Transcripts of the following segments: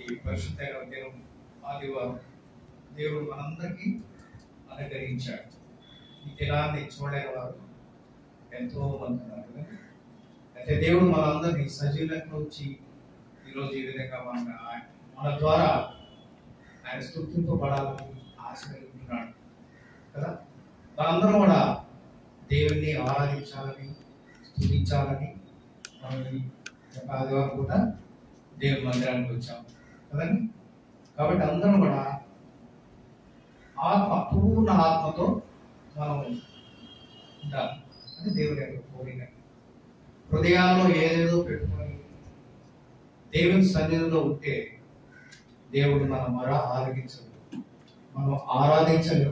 ఈ పరిశుద్ధమైన దినం ఆదివారం దేవుడు మనందరికీ అనుగ్రహించాడు ఈ దినాన్ని చూడలేని వారు ఎంతో మంది ఉన్నారు కదా. అయితే దేవుడు మనందరినీ సజీవులకు వచ్చి ఈరోజు ఈ విధంగా మన మన ద్వారా ఆయన స్థుతింపబడాలని ఆశీర్వదించున్నాడు కదా మనందరం కూడా దేవుణ్ణి ఆరాధించాలని స్థుతించాలని మనం ఈ యొక్క ఆదివారం కూడా దేవుని మందిరానికి వచ్చాం కదండి కాబట్టి అందరం కూడా ఆత్మ పూర్ణ ఆత్మతో మనం ఉండాలి అది దేవుని యొక్క కోరిక హృదయాల్లో ఏదేదో పెట్టుకొని దేవుని సన్నిధిలో ఉంటే దేవుడు మన మొర ఆరగించడు మనం ఆరాధించలేము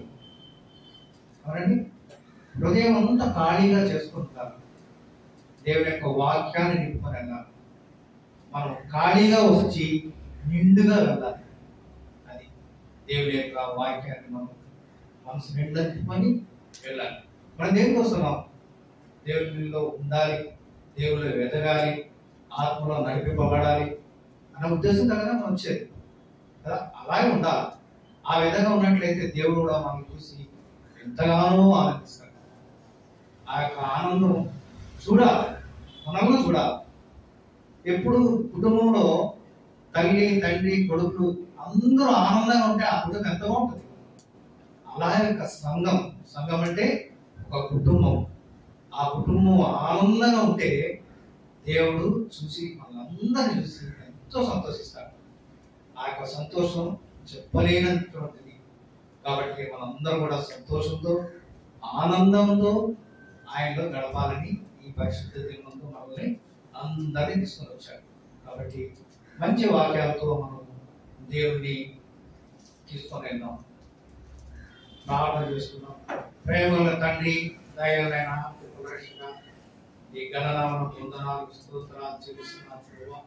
అవునండి హృదయం అంతా ఖాళీగా చేసుకుంటారు దేవుని యొక్క వాక్యాన్ని నింపుకొని వెళ్ళాలి మనం ఖాళీగా వచ్చి నిండుగా వెళ్ళాలి అది దేవుని యొక్క వాక్యాన్ని మనం మనసు నిండా నింపుకొని వెళ్ళాలి మనం దేనికి వస్తున్నాం దేవునిలో ఉండాలి దేవుళ్ళు ఎదగాలి ఆత్మలో నడిపింపబడాలి అన్న ఉద్దేశంతో కదా మనం వచ్చేది కదా అలాగే ఉండాలి ఆ విధంగా ఉన్నట్లయితే దేవుడు కూడా మనం చూసి ఎంతగానో ఆనందిస్తాడు ఆ యొక్క ఆనందం చూడాలి మనం కూడా చూడాలి ఎప్పుడు కుటుంబంలో తల్లి తండ్రి కొడుకులు అందరూ ఆనందంగా ఉంటే ఆ కుటుంబం ఎంత బాగుంటుంది అలాగే ఒక సంఘం సంఘం అంటే ఒక కుటుంబం ఆ కుటుంబం ఆనందంగా ఉంటే దేవుడు చూసి మనందరినీ చూసి ఎంతో సంతోషిస్తాడు ఆ యొక్క సంతోషం చెప్పలేనటువంటిది కాబట్టి మనందరం కూడా సంతోషంతో ఆనందంతో ఆయనలో గడపాలని ఈ పరిశుద్ధ దినంతో మనల్ని అందరినీ తీసుకొని వచ్చాడు కాబట్టి మంచి వాక్యాలతో మనం దేవుణ్ణి తీసుకొని వెళ్దాం ప్రార్థన చేసుకున్నాం ప్రేమల తండ్రి దయలైన కృపరక్షక ఈ గణనామన వందనాలు స్తోత్రాలు చెల్లిస్తున్నాం ప్రభావ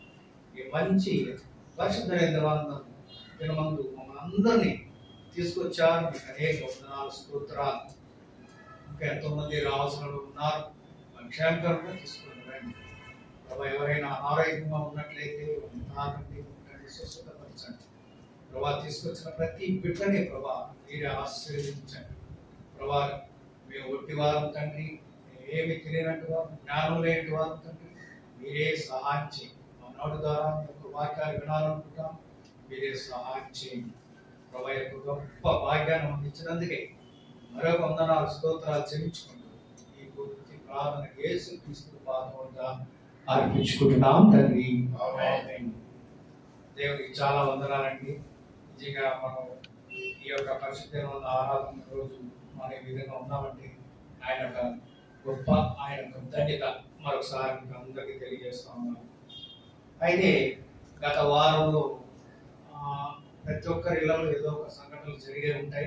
ఈ మంచి పరిశుద్ధమైన దినమందు మమ్మల్ని అందరినీ తీసుకొచ్చారు మీకు అనేక వందనాలు స్తోత్రాలు ఇంకా ఎంతో మంది రావాల్సిన వాళ్ళు ఉన్నారు వాళ్ళ క్షేమకరంగా తీసుకుని రండి ప్రభా ఎవరైనా అనారోగ్యంగా ఉన్నట్లయితే తాకండి ఉండండి స్వస్థతపరచండి ప్రభా తీసుకొచ్చిన ప్రతి బిడ్డని ప్రభా మీరే ఆశీర్వదించండి ప్రభా మేము ఒట్టి వారం తండ్రి ఏమి తెలియనట్టు వారు జ్ఞానం లేని వారు తండ్రి మీరే సహాయం చేయండి మా నోటి ద్వారా మీ యొక్క వాక్యాలు వినాలనుకుంటాం మీరే సహాయం చేయండి ప్రభా యొక్క గొప్ప భాగ్యాన్ని అందించినందుకే మరొక వందనాలు స్తోత్రాలు చెల్లించుకుంటూ ఈ పూర్తి ప్రార్థన యేసు క్రీస్తు పాదముగా అర్పించుకుంటున్నాం తండ్రి ఆమేన్. దేవుడికి చాలా వందనాలండి నిజంగా మనం ఈ యొక్క పరిశుద్ధమైన ఆరాధన రోజు మన ఈ విధంగా ఉన్నామంటే ఆయన యొక్క గొప్ప ఆయన యొక్క ధన్యత మరొకసారి మీకు అందరికీ తెలియజేస్తా ఉన్నాను అయితే గత వారంలో ఆ, ప్రతి ఒక్కరి ఇళ్లలో ఏదో ఒక సంఘటనలు జరిగే ఉంటాయి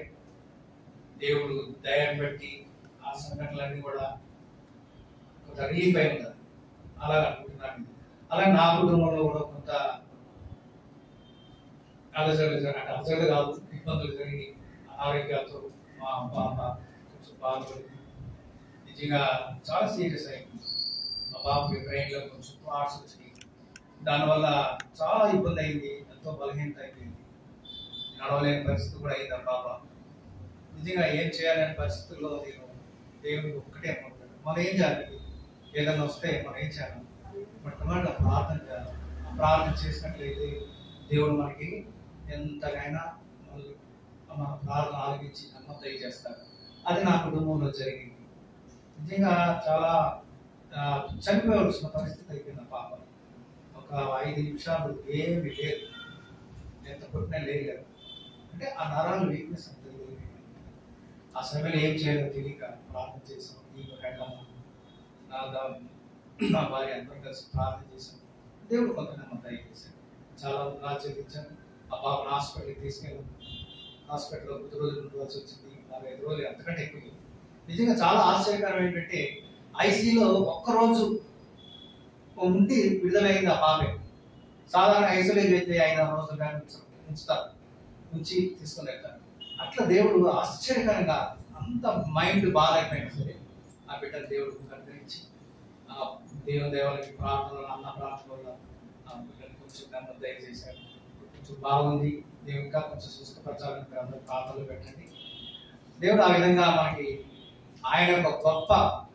దేవుడు దయాన్ని బట్టి ఆ సంఘటనలన్నీ కూడా కొంత రిలీఫ్ అయి ఉంటుంది అలా అనుకుంటున్నాను అలాగే నా కుటుంబంలో కూడా కొంత అలజడులు జరి- అంటే అలజడులు కాదు ఇబ్బందులు జరిగి అనారోగ్యాలతో మా పాప కొంచెం బాధపడింది నిజంగా చాలా సీరియస్ అయింది మా బాబుకి బ్రెయిన్లో కొంచెం పార్ట్స్ వచ్చినాయి దానివల్ల చాలా ఇబ్బంది అయింది ఎంతో బలహీనత అయిపోయింది నడవలేని పరిస్థితి కూడా అయింది ఆ పాప నిజంగా ఏం చేయాలనే పరిస్థితుల్లో నేను దేవుడికి ఒక్కటే అనుకుంటాను మనం ఏం చేయాలి ఏదైనా వస్తే మనం ఏం చేయాలి మొట్టమొదటి ప్రార్థన చేయాలి ఆ ప్రార్థన చేసినట్లయితే దేవుడు మనకి ఎంతకైనా మనల్ని మన ప్రార్థన ఆలకించి నమ్మకం దయచేస్తాడు అది నా కుటుంబంలో జరిగింది నిజంగా చాలా ఆ, చనిపోవలసిన పరిస్థితి అయిపోయింది ఆ పాప ఒక ఐదు నిమిషాలు ఏమి లేదు ఎంత కొట్టినా లేదు అంటే ఆ నరాలు వీక్నెస్ అంత లేదు. ఆ సమయంలో ఏం చేయాలో తెలియక ప్రార్థన చేసాం నీకు హెడ్లమ్మ నా దా- నా భార్య అందరం కలిసి ప్రార్థన చేశాం దేవుడు కొంత నమ్మకం దయచేశాడు చాలా నా చెల్లించాను ఆ పాపను హాస్పిటల్కి తీసుకెళ్ళాను హాస్పిటల్లో కొద్ది రోజులు ఉండవలసి వచ్చింది నాలుగైదు రోజులు అంతకంటే ఎక్కువ నిజంగా చాలా ఆశ్చర్యకరం ఏంటంటే ఐసీలో ఒక్కరోజు ఉండి విడుదలైంది ఆ పాపే సాధారణ ఐసోలేట్ అయితే ఐదు ఆరు రోజులు కానీ ఉంచ- ఉంచుతారు ఉంచి తీసుకుని వెళ్తారు అట్లా దేవుడు ఆశ్చర్యకరంగా అంత మైండ్ బాగాలేకపోయినా సరే ఆ బిడ్డను దేవుడు అనుగ్రహించి ఆ దేవుని దేవాలకి ప్రార్థన అన్న ప్రార్థన వల్ల ఆ బిడ్డను కొంచెం నెమ్మది దయచేశాడు కొంచెం బాగుంది దేవుడు ఇంకా కొంచెం సుస్థపరచాలని మీరు అందరూ ప్రార్థనలు పెట్టండి దేవుడు ఆ విధంగా మనకి ఆయన యొక్క గొప్ప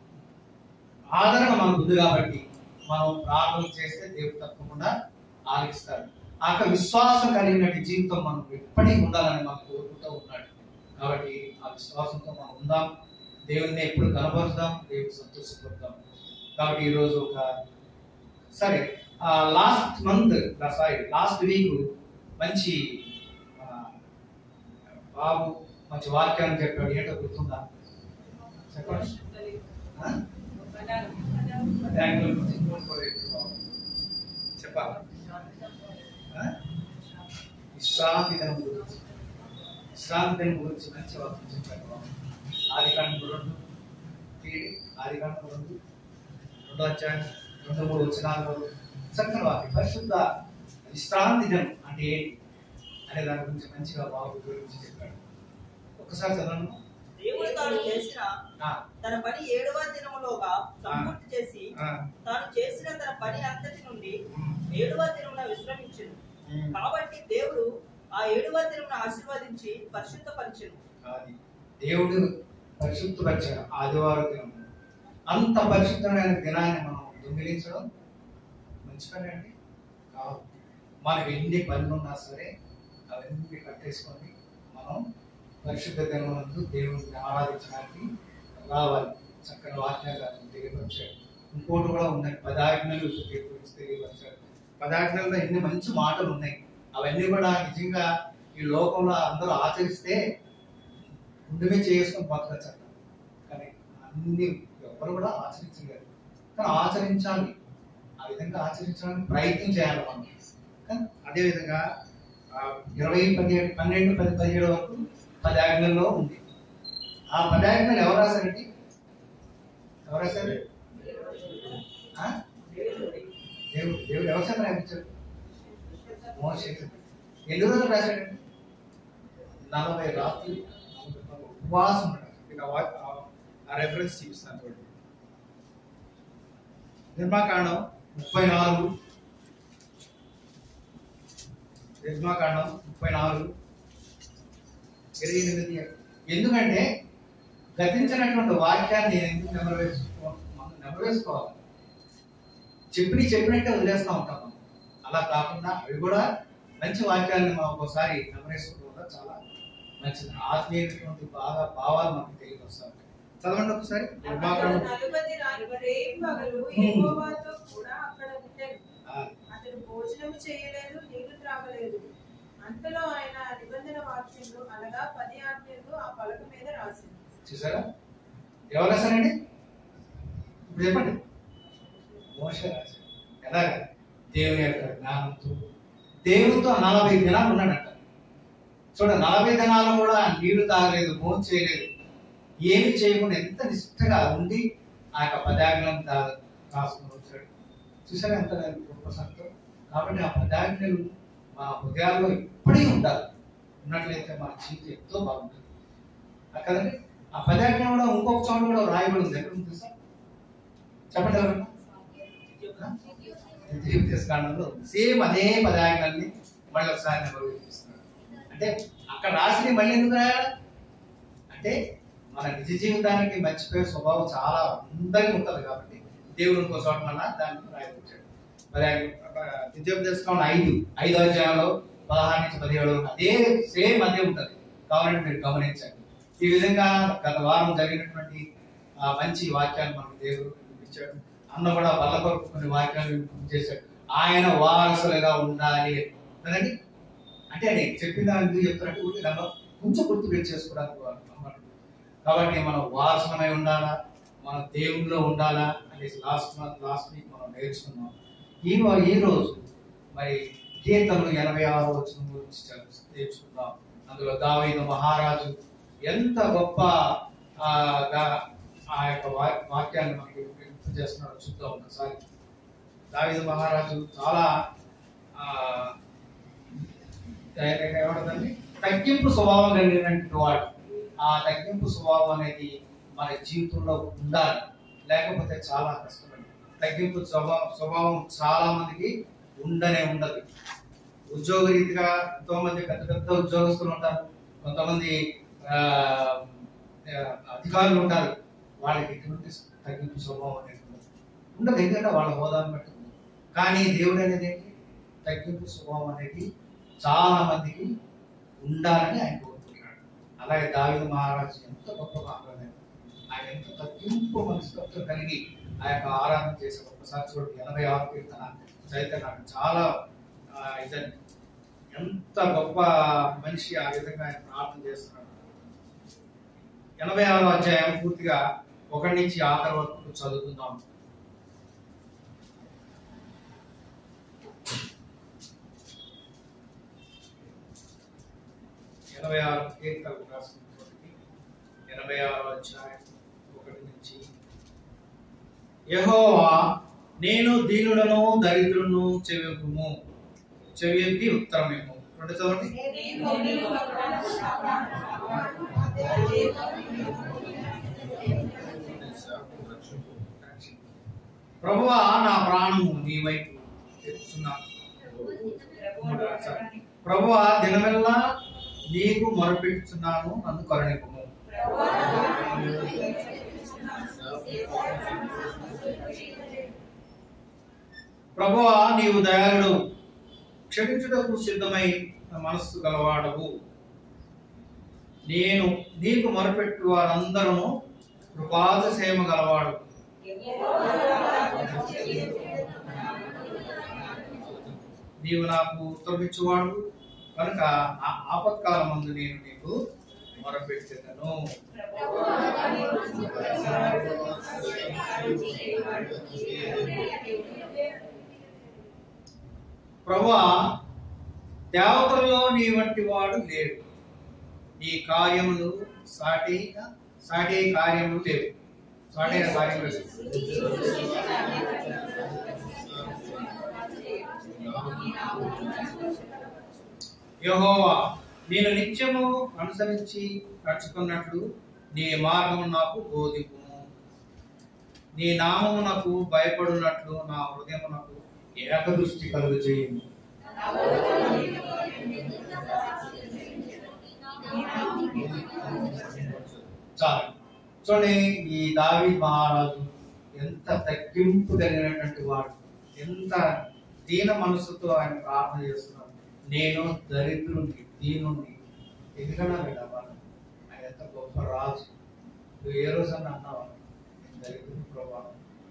ఆదరణ మనకు ఉంది కాబట్టి మనం ప్రార్థన చేస్తే దేవుడు తప్పకుండా ఆలకిస్తాడు ఆ యొక్క విశ్వాసం కలిగినట్టు జీవితం మనం ఎప్పటికీ ఉండాలని మనం కోరుకుంటూ ఉన్నాడు కాబట్టి ఆ విశ్వాసంతో మనం ఉందాం దేవుడిని ఎప్పుడు కనపరుస్తాం దేవుడు సంతోషపడతాం కాబట్టి ఈరోజు ఒక సరే last month sorry last week మంచి ఆ, బాబు మంచి వాక్యాన్ని చెప్పాడు ఏంటో గుర్తుందా చెప్పండి ఆ? బ్యాంకుల గురించి ఫోన్ కూడా ఎప్పుడు బాబు. చెప్పాలా ఆ? విశ్రాంతి దినం గురించి విశ్రాంతి దినం గురించి మంచి వాక్యం చెప్పాడు బాబు. ఆది కాండం రెండు తీడి ఆది కాండం రెండు రెండో అధ్యాయం రెండు మూడు వచనాలు చక్కని వాక్యం పరిశుద్ధ విశ్రాంతి దినం అంటే ఏంటి అనే దాని గురించి మంచిగా బాబు గురించి చెప్పాడు ఒక్కసారి చదవండి దేవుడు తాను చేసిన ఆ, తన పని ఏడవ దినములోగా సంపూర్తి చేసి ఆ, తాను చేసిన తన పని అంతటి నుండి ఉమ్, ఏడవ దినమున విశ్రమించును ఉమ్. కాబట్టి దేవుడు ఆ ఏడవ దినమున ఆశీర్వదించి పరిశుద్ధపరిచెను అది దేవుడు పరిశుద్ధపరిచిన ఆదివారం దినం అంత పరిశుద్ధమైన దినాన్ని మనం దొంగిలించడం మంచి పని అండి కాదు మనకు ఎన్ని పనులు ఉన్నా సరే అవన్నీ కట్టేసుకొని మనం పరిశుద్ధ దినమందు దేవుడిని ఆరాధించడానికి రావాలి చక్కని వాక్యంగా తెలియపరిచాడు ఇంకోటి కూడా ఉన్నాయి పదాజ్ఞలు గురించి తెలియపరిచాడు పదాజ్ఞల్లో ఎన్ని మంచి మాటలు ఉన్నాయి అవన్నీ కూడా నిజంగా ఈ లోకంలో అందరూ ఆచరిస్తే ముందుమే చేసుకొని బతకచ్చు అంట. కానీ అన్ని ఎవరు కూడా ఆచరించలేరు కానీ ఆచరించాలి ఆ విధంగా ఆచరించడానికి ప్రయత్నం చేయాలి మనం కానీ అదేవిధంగా ఆ, ఇరవై పదిహేడు పన్నెండు పది పదిహేడు వరకు పది ఆజ్ఞల్లో ఉంది ఆ పది ఆజ్ఞలు ఎవరు రాశారండి ఎవరు రాశారు ఆ? దేవుడు దేవుడు ఎవరు చేత రాయించారు మోసే ఎన్ని రోజులు రాశాడండి నలభై రాత్రులు నలభై పగలు ఉపవాసం ఉంటాడు మీకు ఆ వా- ఆ- ఆ రెఫరెన్స్ చూపిస్తాను చూడండి నిర్మాకాండం ముప్పై నాలుగు నిర్మాకాండం ముప్పై నాలుగు ఇరవై ఎనిమిది ఎందుకంటే గతించినటువంటి వాక్యాన్ని నేను ఎందుకు నెమరవేసుకో మనం నెమరవేసుకోవాలి చెప్పి చెప్పినట్టే వదిలేస్తూ ఉంటాం మనం అలా కాకుండా అవి కూడా మంచి వాక్యాన్ని మనం ఒకసారి నెమరేసుకోవడం కూడా చాలా మంచిది ఆత్మీయమైనటువంటి బాగా భావాలు మనకు తెలియకొస్తా ఉంటాయి చదవండి ఒకసారి అతడు నిర్మాకాండం నలుబది రాత్రి పగలు హ్మ్. యెహోవాతో కూడా అక్కడ ఉండెను. ఆ, అతడు భోజనము చేయలేదు నీళ్లు త్రాగలేదు అంతలో ఆయన నిబంధన వాక్యములు అనగా పది ఆజ్ఞలు ఆ పలక మీద రాసింది చూసారా ఎవరు రాశారండి ఇప్పుడు చెప్పండి మోసే రాశారు ఎలాగా దేవుని యొక్క జ్ఞానంతో దేవునితో నలభై దినాలు ఉన్నాడంట చూడ నలభై దినాలు కూడా నీళ్లు తాగలేదు భోజనం చేయలేదు ఏమి చేయకుండా ఎంత నిష్ఠగా ఉండి ఆ యొక్క పదాజ్ఞలను తా- రాసుకుని వచ్చాడు చూసారా ఎంత గొప్ప సంతో కాబట్టి ఆ పదాజ్ఞలు మా హృదయాల్లో ఇప్పటికీ ఉండాలి ఉన్నట్లయితే మన జీవితం ఎంతో బాగుంటుంది ఆ కదండి ఆ పదాజ్ఞ కూడా ఇంకొక చోట కూడా రాయబడి ఉంది ఎక్కడ ఉంది సార్ చెప్పండి ఎవరన్నా కాండంలో సేమ్ అదే పదాజ్ఞల్ని మళ్ళీ ఒకసారి నిర్వహిస్తున్నాడు అంటే అక్కడ రాసి మళ్ళీ ఎందుకు రాయాలి అంటే మన నిజ జీవితానికి మర్చిపోయే స్వభావం చాలా అందరికీ ఉంటుంది కాబట్టి దేవుడు ఇంకో చోట మళ్ళా దాన్ని రాయబచ్చాడు విద్యోపదేశం ఐదు ఐదో అధ్యాయంలో పదహారు నుంచి పదిహేడు వరకు అదే సేమ్ అదే ఉంటుంది కావాలంటే మీరు గమనించండి ఈ విధంగా గత వారం జరిగినటువంటి ఆ మంచి వాక్యాలు మనకు దేవుడు వినిపించాడు అన్న కూడా వల్ల కొరకు కొన్ని వాక్యాలు వినిపించేశాడు ఆయన వారసులుగా ఉండాలి కదండి అంటే నేను చెప్పిన దాని ఎందుకు చెప్తున్నట్టు ఊరికే దానిలో కొంచెం గుర్తు చేసుకోవడానికి అన్నమాట కాబట్టి మనం వారసులమై ఉండాలా మన దేవునిలో ఉండాలా అనేసి లాస్ట్ మంత్ లాస్ట్ వీక్ మనం నేర్చుకున్నాం ఈ వా- ఈ రోజు మరి కీర్తనలు ఎనభై ఆరు వచ్చిన గురించి చ- నేర్చుకుందాం అందులో దావీదు మహారాజు ఎంత గొప్ప ఆ, గా- ఆ యొక్క వా- వాక్యాన్ని మనకి గుర్తు చేస్తున్నాడో చూద్దాం ఒకసారి దావీదు మహారాజు చాలా ఆ, ఏ- ఏమంటుందండి తగ్గింపు స్వభావం కలిగినటువంటి వాడు ఆ తగ్గింపు స్వభావం అనేది మన జీవితంలో ఉండాలి లేకపోతే చాలా కష్టమండి తగ్గింపు స్వభావం స్వభావం చాలా మందికి ఉండనే ఉండదు ఉద్యోగ రీతిగా ఎంతో మంది పెద్ద పెద్ద ఉద్యోగస్తులు ఉంటారు కొంతమంది ఆ, ఆ, అధికారులు ఉంటారు వాళ్ళకి ఎటువంటి తగ్గింపు స్వభావం అనేది ఉండదు. ఉండదు ఎందుకంటే వాళ్ళ హోదాను బట్టి ఉంది. కానీ దేవుడు అనేది ఏంటి తగ్గింపు స్వభావం అనేది చాలా మందికి ఉండాలని ఆయన కోరుకుంటున్నాడు అలాగే దావిద మహారాజు ఎంత గొప్ప మహారాజు ఆయన ఎంత తగ్గింపు మనస్తత్వం కలిగి ఆ యొక్క ఆరాధన చేసే ఒక్కసారి చూడండి ఎనభై ఆరు కీర్తన చైతన్య నాకు చాలా ఆ, ఇదండి ఎంత గొప్ప మనిషి ఆ విధంగా ఆయన ప్రార్థన చేస్తున్నాడు ఎనభై ఆరో అధ్యాయం పూర్తిగా ఒకటి నుంచి ఆఖరి వరకు చదువుకుందాం ఎనభై ఆరు కీర్తనలు రాసినప్పటికీ ఎనభై ఆరో అధ్యాయం ఒకటి నుంచి యెహోవా నేను దీనులను దరిద్రులను చెవికుము చెవికి ఉత్తరమేమో రెండు చదవండి ప్రభువా నా ప్రాణము నీ వైపు తెచ్చున్నాను ప్రభువా దినమెల్లా నీకు మొరపెట్టుచున్నాను నన్ను కరుణిపము ప్రభువా నీవు దయాళుడు క్షమించుటకు సిద్ధమై మనస్సు గలవాడవు నేను నీకు మొరపెట్టు వారందరూ కృపాతిశయమ గలవాడు నీవు నాకు ఉత్తరమిచ్చువాడు కనుక ఆ ఆపత్కాల మందు నేను నీకు మొరపెట్టెదను ప్రభా దేవతల్లో నీ వంటి వాడు లేడు నీ కార్యములు సాటి సాటి కార్యములు లేవు సాటి అయిన కార్యములు లేవు. యెహోవా నేను నిత్యము అనుసరించి నడుచుకున్నట్లు నీ మార్గము నాకు బోధిపుము నీ నామమునకు భయపడునట్లు నా హృదయమునకు ఏకదృష్టి కలుగు చేయండి చాలు చూడండి ఈ దావి మహారాజు ఎంత తగ్గింపు కలిగినటువంటి వాడు ఎంత దీన మనసుతో ఆయన ప్రార్థన చేస్తున్నాడు నేను దరిద్రుని దీనుని ఎందుకన్నా వెళ్ళవాలి ఆయన ఎంత గొప్ప రాజు నువ్వు ఏ రోజు అన్నా అన్నావా నేను దరిద్రుని ప్రభావం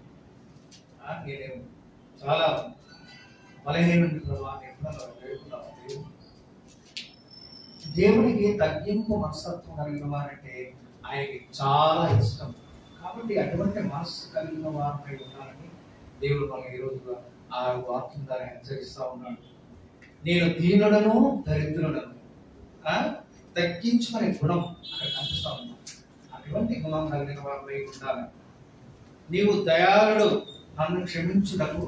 నేనేం చాలా బలహీనుని ప్రభావం ఎప్పుడన్నా వేడుకున్నావా దేవుడు దేవునికి తగ్గింపు మనస్తత్వం కలిగిన వారంటే ఆయనకి చాలా ఇష్టం కాబట్టి అటువంటి మనస్సు కలిగిన వారిపై ఉండాలని దేవుడు మనం ఈ రోజు ఆ వాక్యం ద్వారా హెచ్చరిస్తా ఉన్నాడు నేను దీనుడను దరిద్రుడను ఆ? తగ్గించుకునే గుణం అక్కడ కనిపిస్తా ఉంది అటువంటి గుణం కలిగిన వారిపై ఉండాలి నీవు దయాళుడు నన్ను క్షమించుటకు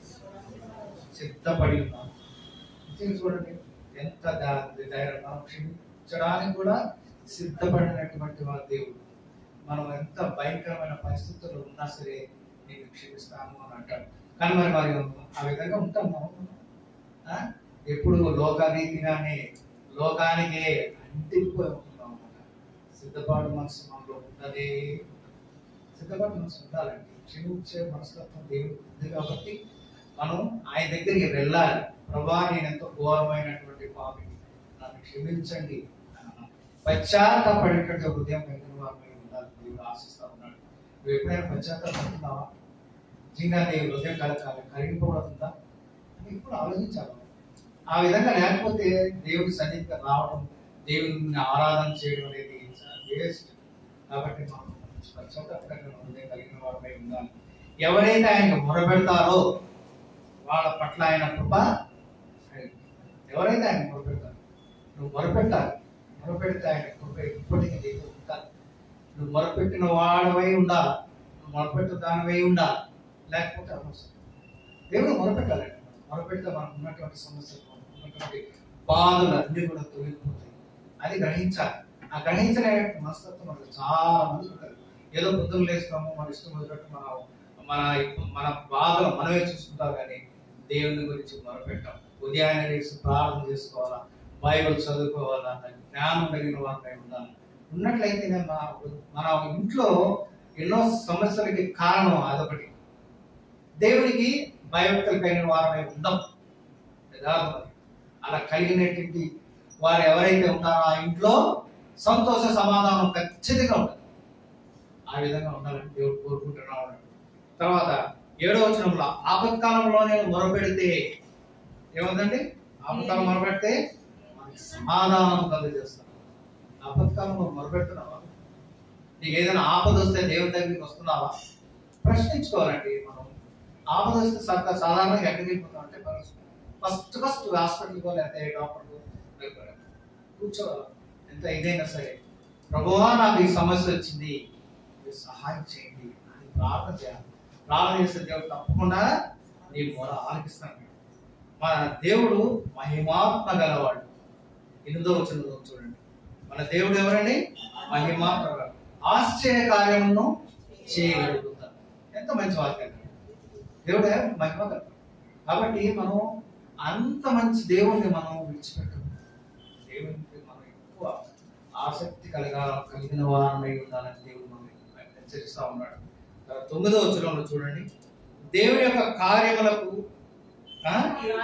సిద్ధపడి ఉన్నాను ఇది చూడండి ఎంత దా- ధైర్యం మనం క్షమించడానికి కూడా సిద్ధపడినటువంటి వాడు దేవుడు మనం ఎంత భయంకరమైన పరిస్థితుల్లో ఉన్నా సరే నేను క్షమిస్తాను అని అంటాడు కానీ మరి మరి ఆ విధంగా ఉంటాం మనం ఆ? ఎప్పుడు లోకరీతిగానే లోకానికే అంటిపోయి ఉంటున్నాం అన్నమాట సిద్ధపాటు మనసు మనలో ఉన్నదే సిద్ధపాటు మనసు ఉండాలండి క్షమించే మనస్తత్వం దేవుడు ఉంది కాబట్టి మనం ఆయన దగ్గరికి వెళ్ళాలి ప్రభా నేను ఎంతో ఘోరమైనటువంటి పాపిని నన్ను క్షమించండి అని అన్నాం. పశ్చాత్తాపడేటువంటి హృదయం కలిగిన వారిపై ఉండాలి దేవుడు ఆశిస్తా ఉన్నాడు నువ్వు ఎప్పుడైనా పశ్చాత్తాపడుతున్నావా నిజంగా నీ హృదయం కలగాలి కరిగిపోవడుతుందా అని ఇప్పుడు ఆలోచించాలి ఆ విధంగా లేకపోతే దేవుడి సన్నిధికి రావడం దేవుని ఆరాధన చేయడం అనేది వేస్ట్ కాబట్టి మనం పశ్చాత్తాపడిన హృదయం కలిగిన వారిపై ఉండాలి ఎవరైతే ఆయనకు మొరపెడతారో వాళ్ళ పట్ల ఆయన కృప ఎవరైతే ఆయన మొరపెడతారు నువ్వు మొరపెట్టాలి మొరపెడితే ఆయన కృప ఇప్పటికీ నీకు ఉంటాలి నువ్వు మొరపెట్టిన వాడవై ఉండాలి నువ్వు మొరపెట్టిన దానివై ఉండాలి లేకపోతే అనవసరం దేవుడు మొరపెట్టాలండి మొరపెడితే మనకు ఉన్నటువంటి సమస్యలు మనకు ఉన్నటువంటి బాధలు అన్నీ కూడా తొలగిపోతాయి అది గ్రహించాలి ఆ గ్రహించలే మనస్తత్వం మనకు చాలా మంది ఉంటారు ఏదో పొద్దున్న లేస్తాము మన ఇష్టం వచ్చినట్టు మనం మన మన బాధలు మనమే చూసుకుంటాం కానీ దేవుని గురించి మొరపెట్టాం ఉదయాన్నే లేచి ప్రార్థన చేసుకోవాలా బైబిల్ చదువుకోవాలా జ్ఞానం కలిగిన వారిపై ఉండాలి ఉన్నట్లయితే నేను మన మన ఇంట్లో ఎన్నో సమస్యలకి కారణం అదొకటి దేవునికి భయభక్తులు కలిగిన వారమై ఉందాం యథార్థం అది. అలా కలిగినటువంటి వారు ఎవరైతే ఉన్నారో ఆ ఇంట్లో సంతోష సమాధానం ఖచ్చితంగా ఉంటుంది ఆ విధంగా ఉండాలని దేవుడు కోరుకుంటున్నాడు తర్వాత ఏడో వచనంలో ఆపత్కాలంలో నేను మొరపెడితే ఏముందండి ఆపత్కాలం మొరపెడితే మనకి సమాధానం కలుగజేస్తాను ఆపత్కాలంలో మొరపెడుతున్నావా నీకు ఏదైనా ఆపద వస్తే దేవుని దగ్గరికి వస్తున్నావా ప్రశ్నించుకోవాలండి మనం ఆపద వస్తే సా- సాధారణంగా ఎక్కడికి వెళ్ళిపోతాం అంటే ఫస్ట్ ఫస్ట్ హాస్పిటల్కో లేకపోతే డాక్టర్కో వెళ్ళిపోయాం కూర్చోవాలి ఎంత ఇదైనా సరే ప్రభువా నాకు ఈ సమస్య వచ్చింది మీరు సహాయం చేయండి అని ప్రార్థన చేయాలి ప్రార్థన చేస్తే దేవుడు తప్పకుండా నీ మొర ఆలకిస్తాను మన దేవుడు మహిమాత్మ గలవాడు ఎనిమిదో వచ్చిన చూడండి మన దేవుడు ఎవరండి మహిమాత్మ గలవాడు. ఆశ్చర్య కార్యమును చేయగలుగుతారు ఎంత మంచి వాక్యం దేవుడే మహిమ గలవాడు. కాబట్టి మనం అంత మంచి దేవుణ్ణి మనం విడిచిపెట్టం దేవునికి మనం ఎక్కువ ఆసక్తి కలగా కలిగిన వారమై ఉండాలని దేవుడు మనం హెచ్చరిస్తా ఉన్నాడు తర్వాత తొమ్మిదో వచ్చరంలో చూడండి దేవుని యొక్క కార్యములకు ఆ?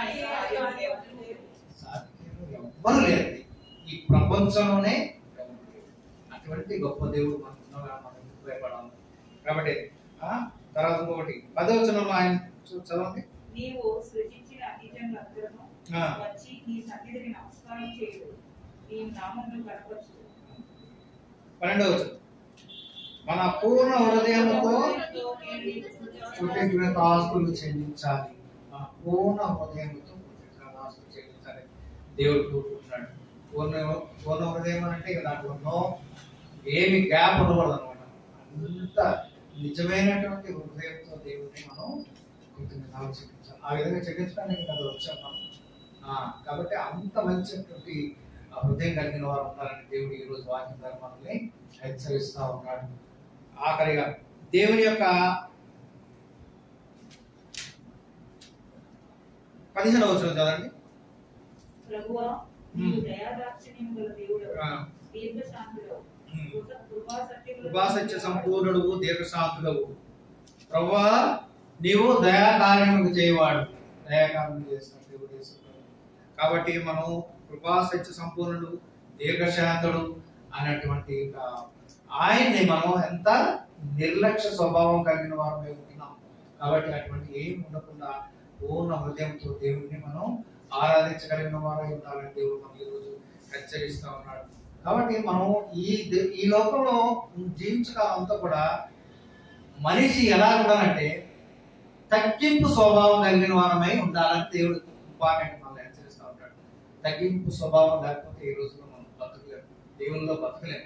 సాధ్యులు ఎవ్వరు లేరండి ఈ ప్రపంచంలోనే ఎవరు లేరు. అటువంటి గొప్ప దేవుడు మనకు ఉన్నాడా? మనం ఎందుకు భయపడాలి కాబట్టి ఆ? తర్వాత ఇంకొకటి పదవచనంలో ఆయన చూ- చదవండి నీవు సృజించిన అతిజనులందరూ ఆ. వచ్చి నీ సన్నిధిని నమస్కారం చేయు నీ నామమును కనపరచు పన్నెండవ వచనం మన పూర్ణ హృదయముతో కృతజ్ఞత ఆస్తులు చెల్లించాలి మన పూర్ణ హృదయంతో కృతజ్ఞత ఆస్తులు చెల్లించాలి దేవుడు కోరుకుంటున్నాడు పూర్ణ పూర్ణ హృదయం అంటే ఇక దాంట్లో నో ఏమి గ్యాప్ ఉండకూడదు అనమాట అంత నిజమైనటువంటి హృదయంతో దేవుడిని మనం కృతజ్ఞతలు చెల్లించాలి ఆ విధంగా చెల్లించడానికి కదా వచ్చాం మనం ఆ, కాబట్టి అంత మంచిటువంటి ఆ హృదయం కలిగిన వారు ఉన్నారని దేవుడు ఈ రోజు వాక్యం ద్వారా మనల్ని హెచ్చరిస్తా ఉన్నాడు ఆఖరిగా దేవుని యొక్క పదిహేను వచ్చిన చదవండి ప్రభువా నీవు దయాదాక్షిణ్యం గల దేవుడు ఆ, దీర్ఘశాంతుడు ఉమ్. కృపా సత్యములు కృపాసత్య సంపూర్ణుడు దీర్ఘశాంతుడవు ప్రభువా నీవు దయాకార్యములు చేయవాడు దయాకార్యం చేస్తాడు దేవుడు యేసుప్రభు. కాబట్టి మనం కృపాసత్య సంపూర్ణుడు దీర్ఘశాంతుడు అనేటువంటి ఒక ఆయన్ని మనం ఎంత నిర్లక్ష్య స్వభావం కలిగిన వారమే ఉంటున్నాం కాబట్టి అటువంటి ఏం ఉండకుండా పూర్ణ హృదయంతో దేవుడిని మనం ఆరాధించగలిగిన వారై ఉండాలని దేవుడు మనకి ఈరోజు హెచ్చరిస్తా ఉన్నాడు కాబట్టి మనం ఈ దే- ఈ లోకంలో జీవించకాలం అంతా కూడా మనిషి ఎలా ఉండాలంటే తగ్గింపు స్వభావం కలిగిన వారమై ఉండాలని దేవుడు ఇంపార్టెంట్ మనల్ని హెచ్చరిస్తూ ఉంటాడు తగ్గింపు స్వభావం లేకపోతే ఈ రోజుల్లో మనం బతకలేము దేవునిలో బతకలేము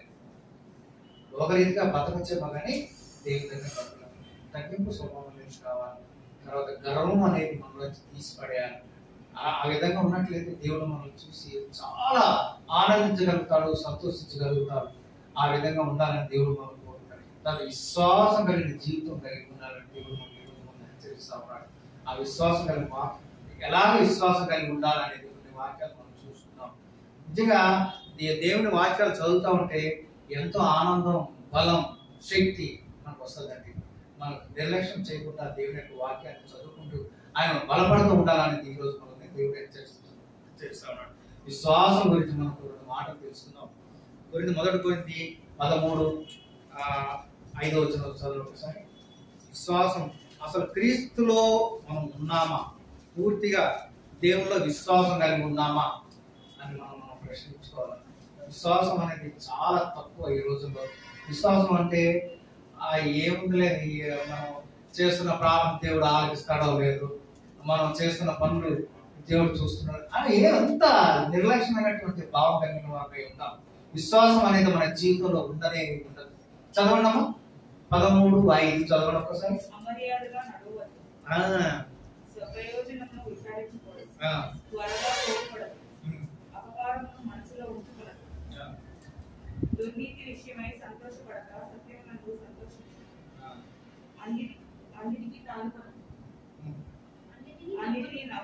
లోకరీతిగా బతకొచ్చేమో కానీ దేవుని దగ్గర బతకలేము తగ్గింపు స్వభావం అనేది కావాలి తర్వాత గర్వం అనేది మనలో తీసి పడేయాలి ఆ- ఆ విధంగా ఉన్నట్లయితే దేవుడు మనల్ని చూసి చాలా ఆనందించగలుగుతాడు సంతోషించగలుగుతాడు ఆ విధంగా ఉండాలని దేవుడు మనం కోరుతాడు దాని విశ్వాసం కలిగిన జీవితం కలిగి ఉండాలని దేవుడు మన ఈరోజు మనల్ని హెచ్చరిస్తా ఉన్నాడు ఆ విశ్వాసం కలిగి మా ఎలాగ విశ్వాసం కలిగి ఉండాలనేది కొన్ని వాక్యాలు మనం చూస్తున్నాం నిజంగా దే- దేవుని వాక్యాలు చదువుతా ఉంటే ఎంతో ఆనందం బలం శక్తి మనకు వస్తుందండి మనం నిర్లక్ష్యం చేయకుండా దేవుని యొక్క వాక్యాన్ని చదువుకుంటూ ఆయన బలపడుతూ ఉండాలనేది ఈ రోజు మనల్ని దేవుడు హెచ్చరిస్తున్నాడు హెచ్చరిస్తా ఉన్నాడు విశ్వాసం గురించి మనం రెండు మాటలు తెలుసుకుందాం గురించి మొదటి గురించి పదమూడు ఆ, ఐదో వచ్చిన చదువు ఒకసారి విశ్వాసం అసలు క్రీస్తులో మనం ఉన్నామా పూర్తిగా దేవుల్లో విశ్వాసం కలిగి ఉన్నామా అని మనం మనం ప్రశ్నించుకోవాలి విశ్వాసం అనేది చాలా తక్కువ ఈ రోజుల్లో విశ్వాసం అంటే ఆ ఏముందిలే ఈ మనం చేస్తున్న ప్రారంభం దేవుడు ఆలకిస్తాడో లేదు మనం చేస్తున్న పనులు దేవుడు చూస్తున్నాడు అని అంత నిర్లక్ష్యమైనటువంటి భావం కలిగిన వారిపై ఉన్నాం విశ్వాసం అనేది మన జీవితంలో ఉందనే ఉండదు చదవండమ్మా పదమూడు ఐదు చదవండి ఒక్కసారి అమర్యాదగా నడవద్దు ఆ, స్వప్రయోజనమును విచారించకూడదు ఆ, త్వరగా కోపడదు ఉమ్, అపకారమును మనసులో ఉంచుకునదు ఆ, దుర్నీతి విషయమై సంతోషపడక సత్యమునందు సంతోషించు ఆ, అన్నిటి అన్నిటికీ తాను ఉమ్, అన్నిటినీ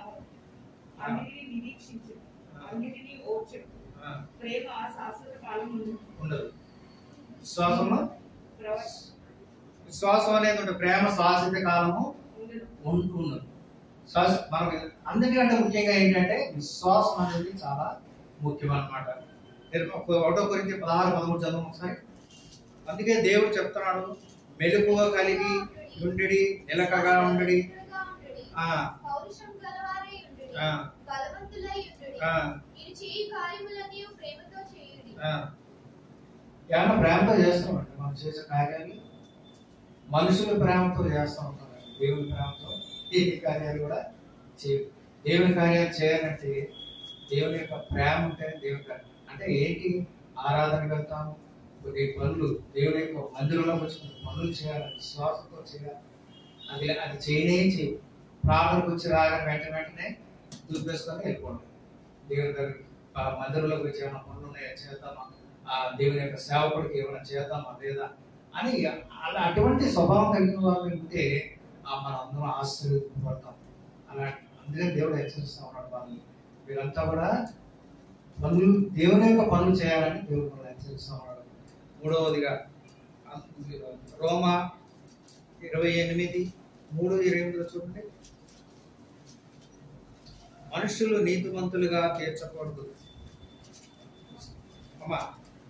అన్నిటిని నిరీక్షించు అన్నిటిని ఓర్చు ఆ, ప్రేమ శాశ్వత కాలం ఉంది ఉండదు విశ్వాసము ప్రవ- విశ్వాసం అనేది ఉంటుంది ప్రేమ శాశ్వత కాలము ఉండదు ఉం- ఉన్నది శ్వాస మనకి అందరికంటే ముఖ్యంగా ఏంటంటే విశ్వాసం అనేది చాలా ముఖ్యం అన్నమాట నేను ఒక- ఒకటో గురించి పదహారు పదమూడు చదువు ఒకసారి అందుకే దేవుడు చెప్తున్నాడు మెలకువ కలిగి ఉండడి నిలకగా ఉండడి ఆ. పౌరుషం గలవారై ఉండుడి. ఆ. బలవంతులై ఉండుడి. ఆ. మీరు చేయి కార్యములన్నీ ప్రేమతో చేయుడి ఆ, ఏమన్నా ప్రేమతో చేస్తామండి మనం చేసే కార్యాలు మనుషుల ప్రేమతో చేస్తూ ఉంటాం దేవుని ప్రేమతో ఈ కార్యాలు కూడా చేయు దేవుని కార్యాలు చేయాలంటే దేవుని యొక్క ప్రేమ ఉంటే దేవుని కార్యం అంటే ఏంటి ఆరాధనకు వెళ్తాము కొన్ని పనులు దేవుని యొక్క మందిరంలో వచ్చి కొన్ని పనులు చేయాలి విశ్వాసంతో చేయాలి అది అది చేయనే చేయవు ప్రార్థనకు వచ్చి రాగానే వెంట వెంటనే దులిపేసుకొని వెళ్ళిపోవడం దేవుని దగ్గర ఆ మందిరంలోకి వచ్చి ఏమైనా పనులు ఉన్నాయా చేద్దామా ఆ దేవుని యొక్క సేవకుడికి ఏమైనా చేద్దామా లేదా అని అలా అటువంటి స్వభావం కలిగిన వాళ్ళు ఉంటే ఆ మనం అందరం ఆశ్చర్యపడతాం అలా అందుకని దేవుడు హెచ్చరిస్తా ఉన్నాడు వాళ్ళని వీరంతా కూడా పనులు దేవుని యొక్క పనులు చేయాలని దేవుడు మనం హెచ్చరిస్తా ఉన్నాడు మూడవదిగా రోమా ఇరవై ఎనిమిది మూడు ఇరవై ఎనిమిదిలో చూడండి మనుషులు నీతిమంతులుగా తీర్చకూడదు అమ్మా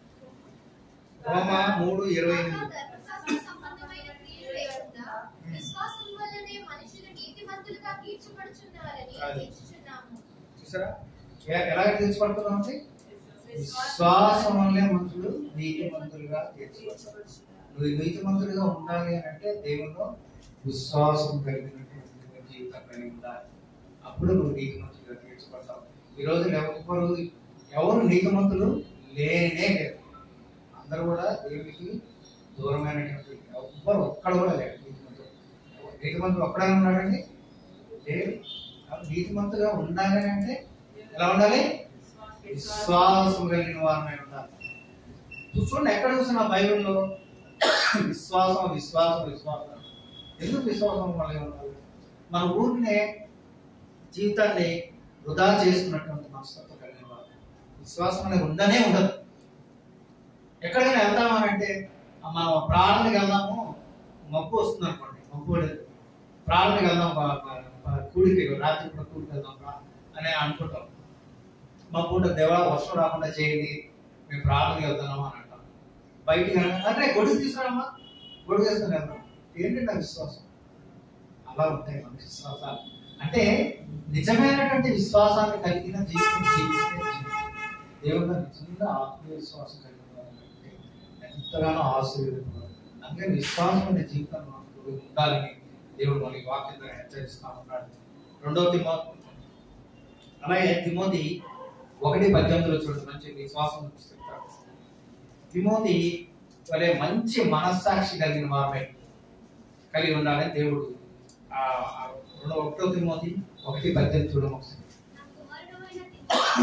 రోమా మూడు ఇరవై ఎనిమిది ధర్మశాస్త్ర సంబంధమైన క్రియలు లేకుండా విశ్వాసం వల్లనే మనుషులు నీతిమంతులుగా తీర్చబడుచున్నారని అది. తీర్చుచున్నాము చూసారా ఎ- ఎలా తీర్చబడుతున్నాం అంటే విశ్వాసం వల్లే మనుషులు నీతిమంతులుగా తీర్చబడతారు నువ్వు నీతిమంతుడిగా ఉండాలి అని అంటే దేవుల్లో విశ్వాసం కలిగినటువంటి జీవితం కలిగి ఉండాలి అప్పుడు నువ్వు నీతిమంతుడిగా తీర్చబడతావు ఈ రోజు ఎవరు ఎవరు నీతిమంతులు లేనే లేరు అందరూ కూడా దేవునికి దూరమైనటువంటి ఎవ్వరు ఒక్కడ కూడా లేరు నీతిమంతుడు నీతిమంతుడు ఒక్కడే ఉన్నాడండి లేరు కాబట్టి నీతిమంతుగా ఉండాలి అంటే ఎలా ఉండాలి విశ్వాసం కలిగిన వారమై ఉండాలి చూడండి ఎక్కడ చూసిన బైబిల్లో విశ్వాసం విశ్వాసం విశ్వాసం ఎందుకు విశ్వాసం కలిగి ఉండాలి మన ఊరినే జీవితాన్ని వృధా చేసుకున్నటువంటి మనస్తత్వం కలిగిన వారు విశ్వాసం అనేది ఉండనే ఉండదు ఎక్కడికైనా వెళ్దామనంటే మనం ప్రాణానికి వెళ్దాము మబ్బు వస్తుంది అనుకోండి మబ్బు పడేది ప్రాణానికి వెళ్దాం ప- ప- ప- కూడికి రాత్రి కూడా కూడికి వెళ్దాం రా అని అనుకుంటాం మా పూట దేవా వర్షం రాకుండా చేయండి మేము ప్రార్థనకి వెళ్తున్నాము అని అంటాం బయటికి వెళ్ళగానే, అంటే గొడుగు తీసుకురామ్మా గొడుగు తీసుకుని వెళ్దాం ఏంటంటే ఆ విశ్వాసం అలా ఉంటాయి మన విశ్వాసాలు అంటే నిజమైనటువంటి విశ్వాసాన్ని కలిగిన జీవితం జీవితమే జీవితం. దేవుడు నిజంగా ఆత్మీయ విశ్వాసం కలిగిన వారంటే ఎంతగానో ఆశీర్వదించారు అందుకని విశ్వాసం అనే జీవితం మనకు ఉండాలని దేవుడు మనకి వాక్యం ద్వారా హెచ్చరిస్తా ఉన్నాడు రెండవ తిమోతి అలాగే తిమోతి ఒకటి పద్దెనిమిదిలో చూడండి మంచి విశ్వాసం చెప్తాడు తిమోతి వలె మంచి మనస్సాక్షి కలిగిన వారమై కలిగి ఉండాలని దేవుడు ఆ ఆ రెండో ఒకటో తిమోతి ఒకటి పద్దెనిమిది చూడడం ఒకసారి నా కుమారుడైన తిమోతి,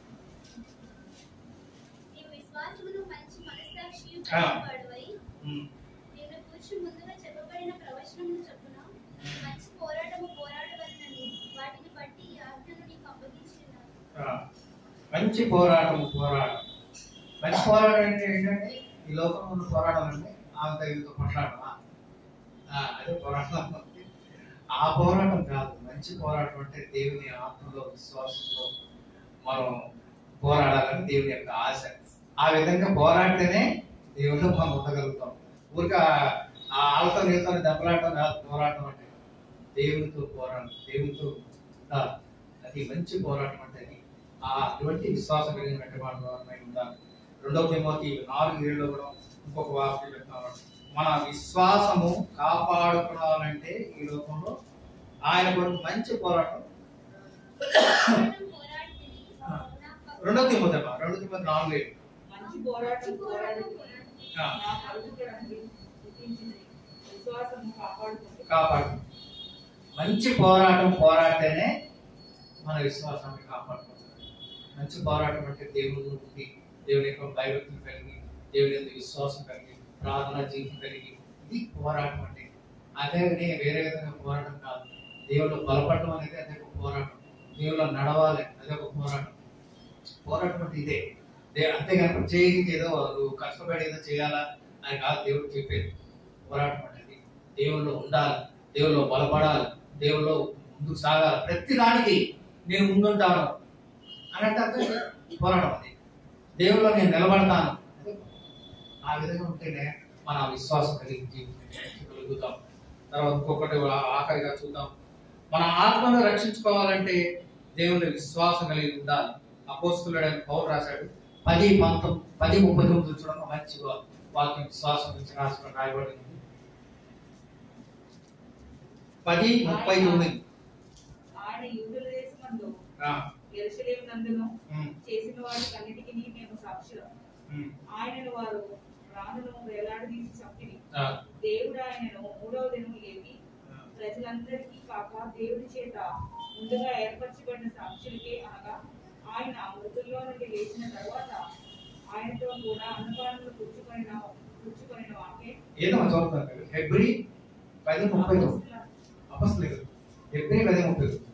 నీవు విశ్వాసమును మంచి మనస్సాక్షియు ఆ. కలిగినవాడవై, ఉమ్. నిన్ను గూర్చి ముందుగా చెప్పబడిన ప్రవచనమును చొప్పున నీవు మంచి పోరాటము పోరాడవలనని వాటిని బట్టి ఈ ఆజ్ఞను నీకు అప్పగించినాను ఆ, మంచి పోరాటం పోరాటం మంచి పోరాటం అంటే ఏంటంటే ఈ లోకంలో ఉన్న పోరాటం అంటే ఆమె తగిలితో కొట్లాడమా ఆ, అదే పోరాటం ఆ పోరాటం కాదు మంచి పోరాటం అంటే దేవుని ఆత్మలో విశ్వాసంలో మనం పోరాడాలని దేవుని యొక్క ఆశ ఆ విధంగా పోరాడితేనే దేవుడితో మనం ఉండగలుగుతాం ఊరిక ఆ ఆళ్ళతో నీతో దెబ్బలాడటం కాదు పోరాటం అంటే దేవునితో పోరాటం దేవునితో ఉండాలి అది మంచి పోరాటం అంటే అది ఆ అటువంటి విశ్వాసం కలిగినటువంటి వారమై ఉండాలి రెండవ తిమోతి నాలుగు ఏళ్ళలో కూడా ఇంకొక వాక్యం చెప్తున్నారు మన విశ్వాసము కాపాడుకోవాలంటే ఈ లోకంలో ఆయన కొరకు మంచి పోరాటం పోరాటం పోరాడితిని. ఆ. నా పక్ష- రెండవ తిమోతి అమ్మా రెండవ తిమోతి నాలుగు ఏళ్ళు మంచి పోరాటం పోరాడి ఆ, నా పరుగులను గుర్తించింది విశ్వాసము కాపాడుతుంది కాపాడు మంచి పోరాటం పోరాడితేనే మన విశ్వాసాన్ని కాపాడుకుంటుంది మంచి పోరాటం అంటే దేవుని ఉండి దేవుని యొక్క భయభక్తులు కలిగి దేవుని యొక్క విశ్వాసం కలిగి ప్రార్థన జీవితం కలిగి ఇది పోరాటం అంటే అదే వేరే విధంగా పోరాటం కాదు దేవుడు బలపడడం అనేది అదే ఒక పోరాటం దేవులో నడవాలి అదే ఒక పోరాటం పోరాటం అంటే ఇదే దే- అంతేగాని చేయడానికి ఏదో నువ్వు కష్టపడి ఏదో చేయాలా అని కాదు దేవుడు చెప్పేది పోరాటం అనేది దేవుల్లో ఉండాలి దేవుల్లో బలపడాలి దేవుల్లో ముందుకు సాగాలి ప్రతి దానికి నేను ముందుంటాను అని అంటే అర్థం పోరాటం అది దేవుల్లో నేను నిలబడతాను ఆ విధంగా ఉంటేనే మన విశ్వాసం కలిగి జీవించగలుగుతాం తర్వాత ఇంకొకటి ఆ- ఆఖరిగా చూద్దాం మన ఆత్మను రక్షించుకోవాలంటే దేవుని విశ్వాసం కలిగి ఉండాలి అపోస్తులుడైన పౌరు రాశాడు పది పంతొమ్మిది పది ముప్పై తొమ్మిది చూడండి మంచి వా- వాక్యం విశ్వాసం గురించి రాసిన రాయబడింది పది ముప్పై తొమ్మిది ఆయన యూదుల దేశమందు ఆ, ఎరుసలేము నందును ఉమ్, చేసిన వారికి అన్నిటికీ మేము సాక్షులం ఉమ్, ఆయనను వారు రానును వేలాడదీసి చంపిరి ఆ, దేవుడు ఆయనను మూడవ దినం లేపి ఆ. ప్రజలందరికీ కాక దేవుడి చేత ముందుగా ఏర్పరచబడిన సాక్షులకే అనగా ఆయన మృతుల్లో నుండి లేచిన తర్వాత ఆయనతో కూడా అన్నపానములు పుచ్చుకొనిన పుచ్చుకొనిన వాకే ఏదో మనం చదువుతాం కదా హెబ్రి పది ముప్పై తొమ్మిది అపస్లేదు హెబ్రి పది ముప్పై తొమ్మిది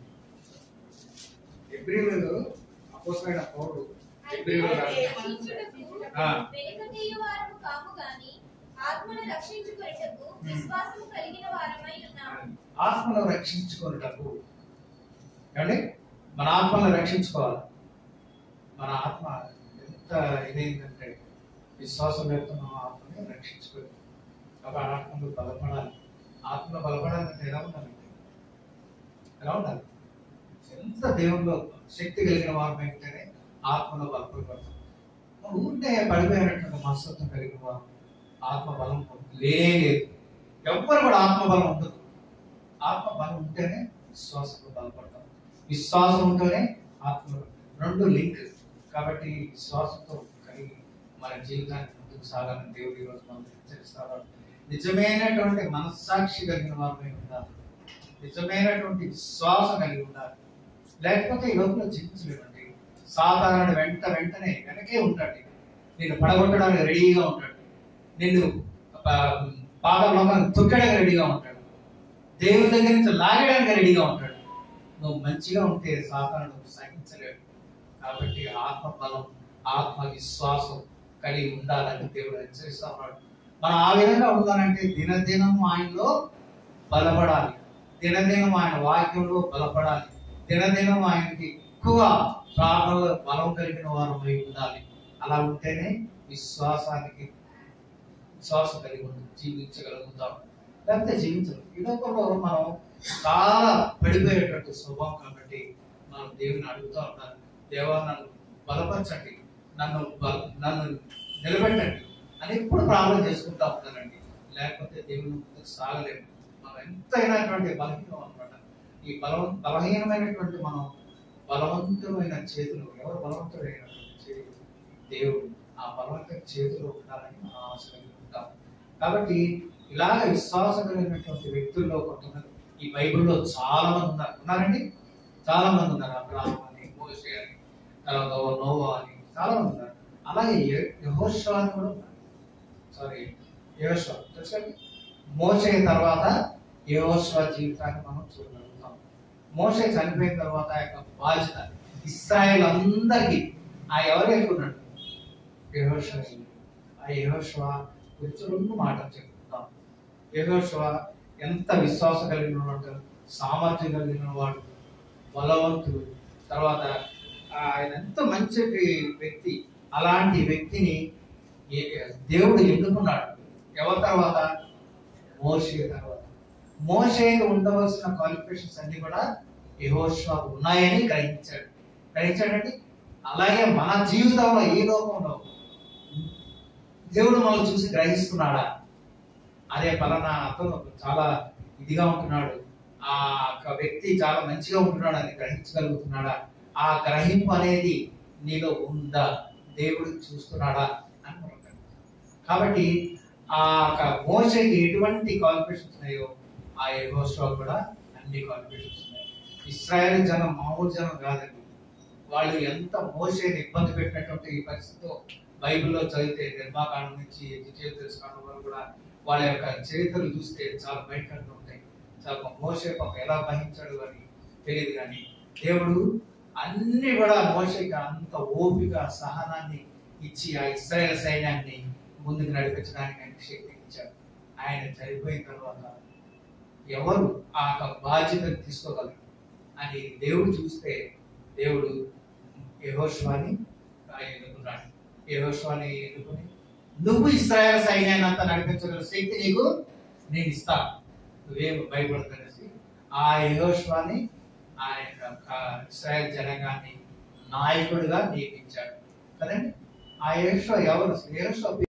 హెబ్రిలో అపోసలైన పౌరుడు హెబ్రిలో రాశాడు రక్షించుటకు ఆ. వెనుకతీయ వారము కాము గాని ఆత్మను రక్షించుకొనుటకు విశ్వాసము కలిగిన వారమై ఉన్నాము ఆత్మను రక్షించుకున్నటకు ఏమండి మన ఆత్మను రక్షించుకోవాలి మన ఆత్మ ఎంత ఇదేంటంటే విశ్వాసం లేకపోతే మన ఆత్మని రక్షించుకోవాలి కాబట్టి ఆత్మలో బలపడాలి ఆత్మలో బలపడాలంటే ఎలా ఉండాలంటే ఎలా ఉండాలి ఎంత దేవుల్లో శక్తి కలిగిన వారు వెంటనే ఆత్మలో బలపడతాం మనం ఊరికే పడిపోయినటువంటి మనస్తత్వం కలిగిన వారు ఆత్మ బలం లేనే లేదు ఎవ్వరు కూడా ఆత్మ బలం ఉండదు ఆత్మ బలం ఉంటేనే విశ్వాసంలో బలపడతాం విశ్వాసం ఉంటేనే ఆత్మ రెండు లింక్ కాబట్టి విశ్వాసంతో కలిగి మన జీవితాన్ని ముందుకు సాగాలని దేవుడు ఈరోజు మనం హెచ్చరిస్తారు నిజమైనటువంటి మనస్సాక్షి కలిగిన వారమై ఉండాలి నిజమైనటువంటి విశ్వాసం కలిగి ఉండాలి లేకపోతే ఈ లోపల జీవించలేమండి సాధారణ వెంట వెంటనే వెనకే ఉంటాడు నిన్ను పడగొట్టడానికి రెడీగా ఉంటాడు నిన్ను పాదంలో తొక్కడానికి రెడీగా ఉంటాడు దేవుని దగ్గర నుంచి లాగడానికి రెడీగా ఉంటాడు నువ్వు మంచిగా ఉంటే సాధారణ సహించలేడు కాబట్టి ఆత్మ బలం ఆత్మ విశ్వాసం కలిగి ఉండాలని దేవుడు హెచ్చరిస్తా ఉన్నాడు మనం ఆ విధంగా ఉండాలంటే దినదినం ఆయనలో బలపడాలి దినదినం ఆయన వాక్యంలో బలపడాలి దినదినం ఆయనకి ఎక్కువ ప్రార్థనలో బలం కలిగిన వారమై ఉండాలి అలా ఉంటేనే విశ్వాసానికి విశ్వాసం కలిగి ఉండి జీవించగలుగుతాం లేకపోతే జీవించరు ఈ లోకంలో మనం చాలా పడిపోయేటట్టు స్వభావం కాబట్టి మనం దేవుని అడుగుతూ ఉంటాం దేవా నన్ను బలపరచండి నన్ను బల- నన్ను నిలబెట్టండి అని ఎప్పుడు ప్రార్థన చేసుకుంటా ఉంటానండి లేకపోతే దేవుని ముందుకు సాగలేము మనం ఎంతైనటువంటి బలహీనం అనమాట ఈ బలం బలహీనమైనటువంటి మనం బలవంతమైన చేతులు ఎవరు బలవంతుడైనటువంటి చేతులు దేవుడు ఆ బలవంతమైన చేతులు ఉండాలని మనం ఆశ కలిగి ఉంటాం కాబట్టి ఇలాగ విశ్వాసం కలిగినటువంటి వ్యక్తుల్లో కొంతమంది ఈ బైబిల్లో చాలా మంది ఉన్నారు ఉన్నారండి చాలా మంది ఉన్నారు అబ్రాహం అని మోసే అని తర్వాత నోవా అని చాలా మంది ఉన్నారు అలాగే యహోషా అని కూడా ఉన్నారు సారీ యహోషా తెలుసండి మోసే తర్వాత యహోషా జీవితాన్ని మనం చూడగలుగుతాం మోసే చనిపోయిన తర్వాత ఆ యొక్క బాధ్యత ఇస్రాయేల్ అందరికీ ఆ ఎవరు ఎన్నుకున్నాడు యహోషా ఆ యహోషా గురించి రెండు మాటలు చెప్పుకుందాం యహోషా ఎంత విశ్వాసం కలిగిన వాడు సామర్థ్యం కలిగిన వాడు బలవంతుడు తర్వాత ఆయన ఎంత మంచి వ్యక్తి అలాంటి వ్యక్తిని ఏ- దేవుడు ఎన్నుకున్నాడు ఎవరి తర్వాత మోషే తర్వాత మోషేకి ఉండవలసిన క్వాలిఫికేషన్స్ అన్ని కూడా యెహోషువ ఉన్నాయని గ్రహించాడు గ్రహించాడండి అలాగే మన జీవితంలో ఏ లోకంలో దేవుడు మనల్ని చూసి గ్రహిస్తున్నాడా అదే పలానా అతను చాలా ఇదిగా ఉంటున్నాడు ఆ యొక్క వ్యక్తి చాలా మంచిగా ఉంటున్నాడు అని గ్రహించగలుగుతున్నాడా ఆ గ్రహింపు అనేది నీలో ఉందా దేవుడు చూస్తున్నాడా అని మనం గ్రహించాలి. కాబట్టి ఆ యొక్క మోసకి ఎటువంటి క్వాలిఫికేషన్స్ ఉన్నాయో ఆ యెహోషువ కూడా అన్ని క్వాలిఫికేషన్స్ ఉన్నాయి ఇస్రాయేల్ జనం మామూలు జనం కాదండి వాళ్ళు ఎంత మోసేని ఇబ్బంది పెట్టినటువంటి ఈ పరిస్థితితో బైబిల్లో చదివితే నిర్మాకాండం నుంచి ద్వితీయ తెలుసుకోవడం వరకు కూడా వాళ్ళ యొక్క చరిత్రలు చూస్తే చాలా భయంకరంగా ఉంటాయి చాలా మోసే పాపం ఎలా వహించాడు అని తెలియదు కానీ దేవుడు అన్ని కూడా మోసకి అంత ఓపిక సహనాన్ని ఇచ్చి ఆ ఇస్రాయేల్ సైన్యాన్ని ముందుకు నడిపించడానికి ఆయనకి శక్తి ఇచ్చాడు ఆయన చనిపోయిన తర్వాత ఎవరు ఆ యొక్క బాధ్యతను తీసుకోగలరు అని దేవుడు చూస్తే దేవుడు యహోష్వాని ఆయన ఎన్నుకున్నాడు యహోష్వాని ఎన్నుకుని నువ్వు ఇస్రాయేల్ సైన్యాన్ని అంతా నడిపించగల శక్తి నీకు నేను ఇస్తాను నువ్వేం భయపడతనేసి ఆ యహోష్వాని ఆయన యొక్క ఇస్రాయేల్ జనాంగాన్ని నాయకుడిగా నియమించాడు కదండి ఆ యహోష్వా ఎవరు యహోష్వా